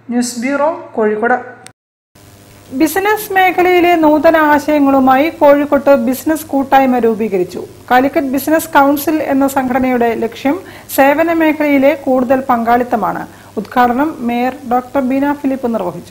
news bureau Kozhikode business മേഖലയിലെ നൂതന ആശയങ്ങളുമായി കോഴിക്കോട്ട് ബിസിനസ് കൂട്ടായ്മ രൂപീകരിച്ചു കാലിക്കറ്റ് ബിസിനസ് കൗൺസിൽ എന്ന സംഘടനയുടെ ലക്ഷ്യം സേവന മേഖലയിലെ കൂടുതൽ പങ്കാളിത്തമാണ് ഉദ്ഘാടനം മേയർ ഡോക്ടർ ബീന ഫിലിപ്പ് നിർവഹിച്ചു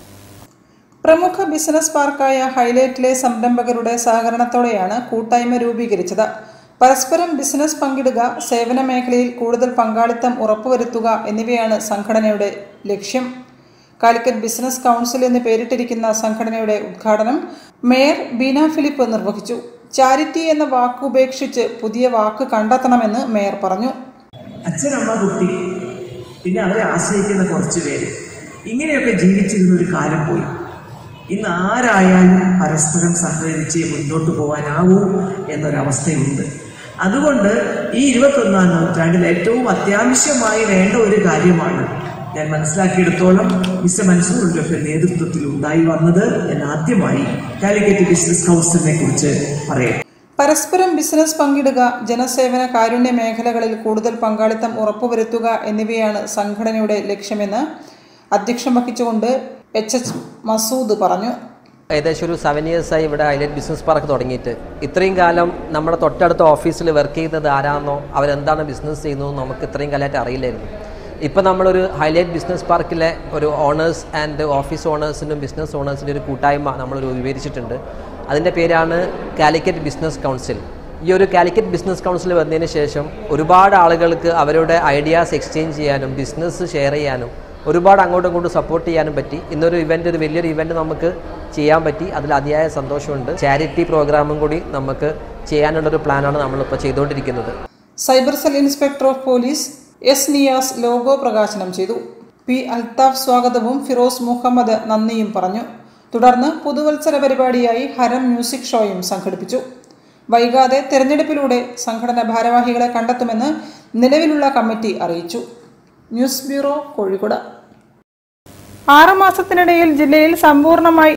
പ്രമുഖ ബിസിനസ് പാർക്കായ ഹൈലൈറ്റിലെ സംരംഭകരുടെ സഹകരണത്തോടെയാണ് കൂട്ടായ്മ രൂപീകരിച്ചത് പരസ്പരം ബിസിനസ് പങ്കിടുക സേവന മേഖലയിൽ കൂടുതൽ പങ്കാളിത്തം ഉറപ്പുവരുത്തുക എന്നിവയാണ് സംഘടനയുടെ ലക്ഷ്യം കാലിക്കറ്റ് ബിസിനസ് കൗൺസിൽ എന്ന് പേരിട്ടിരിക്കുന്ന സംഘടനയുടെ ഉദ്ഘാടനം മേയർ ബീന ഫിലിപ്പ് നിർവഹിച്ചു ചാരിറ്റി എന്ന വാക്ക് ഉപേക്ഷിച്ച് പുതിയ വാക്ക് കണ്ടെത്തണമെന്ന് മേയർ പറഞ്ഞു അച്ഛനമ്മ കുട്ടി പിന്നെ അവരെ ആശ്രയിക്കുന്ന കുറച്ച് പേര് ഇങ്ങനെയൊക്കെ ജീവിച്ചിരുന്ന ഒരു കാലം പോയി ഇന്ന് ആരായാലും പരസ്പരം സഹകരിച്ച് മുന്നോട്ട് പോകാനാവൂ എന്നൊരവസ്ഥയുണ്ട് അതുകൊണ്ട് ഈ ഇരുപത്തൊന്നാം നൂറ്റാണ്ടിൽ ഏറ്റവും അത്യാവശ്യമായി വേണ്ട ഒരു കാര്യമാണ് ഞാൻ മനസ്സിലാക്കിയെടുത്തോളം മിസ്റ്റർ മൻസൂറിന്റെ ഒക്കെ നേതൃത്വത്തിൽ ഉണ്ടായി വന്നത് എന്ന് ആദ്യമായി കാലിക്കറ്റ് ബിസിനസ് കൗൺസിലിനെ കുറിച്ച് പറയാം പരസ്പരം ബിസിനസ് പങ്കിടുക ജനസേവന കാരുണ്യ മേഖലകളിൽ കൂടുതൽ പങ്കാളിത്തം ഉറപ്പുവരുത്തുക എന്നിവയാണ് സംഘടനയുടെ ലക്ഷ്യമെന്ന് അധ്യക്ഷം വഹിച്ചുകൊണ്ട് എച്ച് എച്ച് മസൂദ് പറഞ്ഞു ഏകദേശം ഒരു സെവൻ ഇയേഴ്സായി ഇവിടെ ഹൈലൈറ്റ് ബിസിനസ് പാർക്ക് തുടങ്ങിയിട്ട് ഇത്രയും കാലം നമ്മുടെ തൊട്ടടുത്ത ഓഫീസിൽ വർക്ക് ചെയ്യുന്നത് ആരാണെന്നോ അവരെന്താണ് ബിസിനസ് ചെയ്യുന്നതെന്നോ നമുക്ക് ഇത്രയും കാലമായിട്ട് അറിയില്ലായിരുന്നു ഇപ്പം നമ്മളൊരു ഹൈലൈറ്റ് ബിസിനസ് പാർക്കിലെ ഒരു ഓണേഴ്സ് ആൻഡ് ഓഫീസ് ഓണേഴ്സിനും ബിസിനസ് ഓണേഴ്സിൻ്റെ ഒരു കൂട്ടായ്മ നമ്മൾ രൂപീകരിച്ചിട്ടുണ്ട് അതിൻ്റെ പേരാണ് കാലിക്കറ്റ് ബിസിനസ് കൗൺസിൽ ഈ ഒരു കാലിക്കറ്റ് ബിസിനസ് കൗൺസിൽ വന്നതിന് ശേഷം ഒരുപാട് ആളുകൾക്ക് അവരുടെ ഐഡിയാസ് എക്സ്ചേഞ്ച് ചെയ്യാനും ബിസിനസ് ഷെയർ ചെയ്യാനും ഒരുപാട് അങ്ങോട്ടും ഇങ്ങോട്ടും സപ്പോർട്ട് ചെയ്യാനും പറ്റി ഇന്നൊരു ഇവൻ്റ് ഒരു വലിയൊരു ഇവൻ്റ് നമുക്ക് ചെയ്യാൻ പറ്റി അതിൽ അതിയായ സന്തോഷമുണ്ട് ചാരിറ്റി പ്രോഗ്രാമും കൂടി നമുക്ക് ചെയ്യാനുള്ളൊരു പ്ലാനാണ് നമ്മളിപ്പോൾ ചെയ്തുകൊണ്ടിരിക്കുന്നത് cyber cell inspector of police S Niyas logo പ്രകാശനം ചെയ്തു പി അൽത്താഫ് സ്വാഗതവും ഫിറോസ് മുഹമ്മദ് നന്ദിയും പറഞ്ഞു തുടർന്ന് പുതുവത്സര പരിപാടിയായി ഹരം മ്യൂസിക് ഷോയും സംഘടിപ്പിച്ചു വൈകാതെ തെരഞ്ഞെടുപ്പിലൂടെ സംഘടന ഭാരവാഹികളെ കണ്ടെത്തുമെന്ന് നിലവിലുള്ള കമ്മിറ്റി അറിയിച്ചു ന്യൂസ് ബ്യൂറോ കോഴിക്കോട് ആറുമാസത്തിനിടയിൽ ജില്ലയിൽ സമ്പൂർണ്ണമായി